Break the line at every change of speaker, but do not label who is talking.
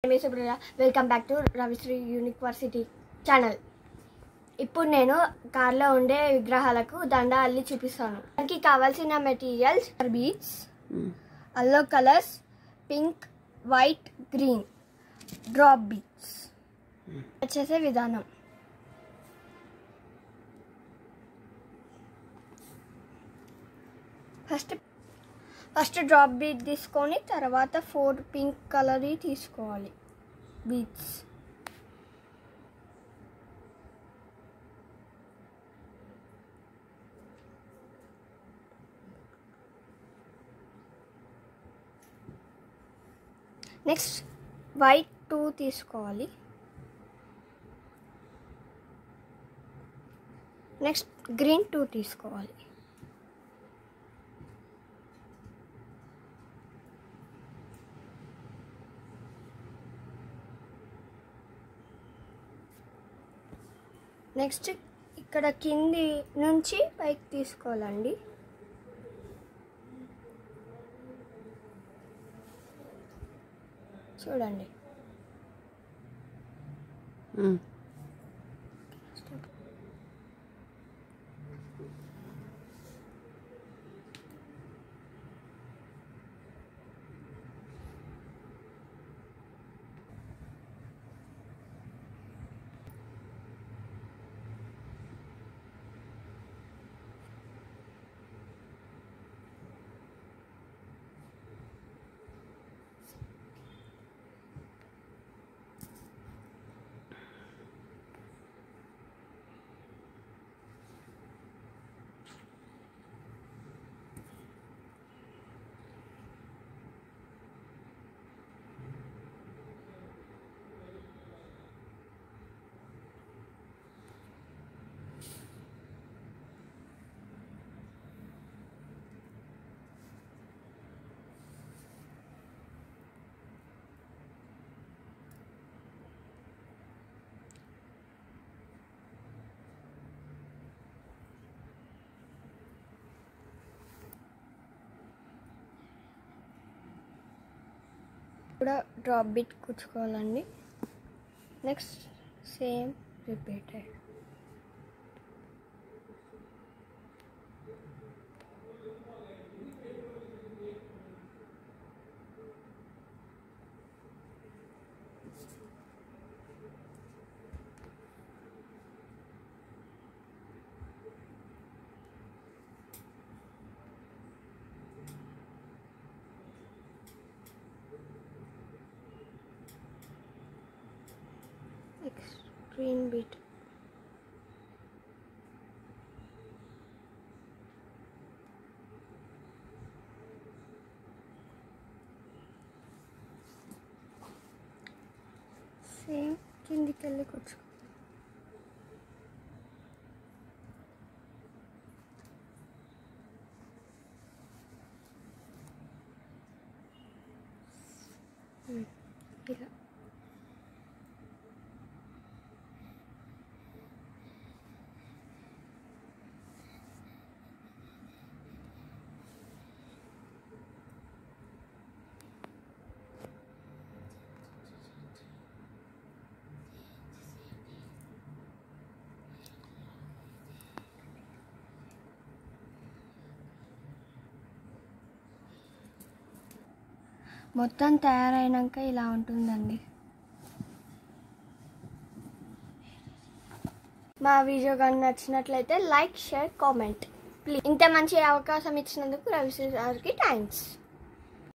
welcome back to Ravishri university channel ఇప్పుడు నేను కార్లో ఉండే విగ్రహాలకు దండ అల్లి చూపిస్తాను దానికి కావాల్సిన మెటీరియల్స్ బీట్స్ అల్లో colours pink white green drop beads చేసే విధానం ఫస్ట్ ఫస్ట్ డ్రాప్ బీట్ తీసుకొని తర్వాత ఫోర్ పింక్ కలర్ తీసుకోవాలి బీట్స్ నెక్స్ట్ వైట్ టూ తీసుకోవాలి నెక్స్ట్ గ్రీన్ టూ తీసుకోవాలి నెక్స్ట్ ఇక్కడ కింది నుంచి పైకి తీసుకోవాలండి చూడండి కూడా డ్రాప్ బిట్ కూర్చుకోవాలండి next same repeated next green bead same కిందికి వెళ్ళి కూర్చో ఉమ్, ఇలా మొత్తం తయారైనాక ఇలా ఉంటుందండి మా వీడియో కానీ నచ్చినట్లయితే లైక్ షేర్ కామెంట్ ప్లీజ్ ఇంత మంచి అవకాశం ఇచ్చినందుకు రవిశ్రీ గారికి థ్యాంక్స్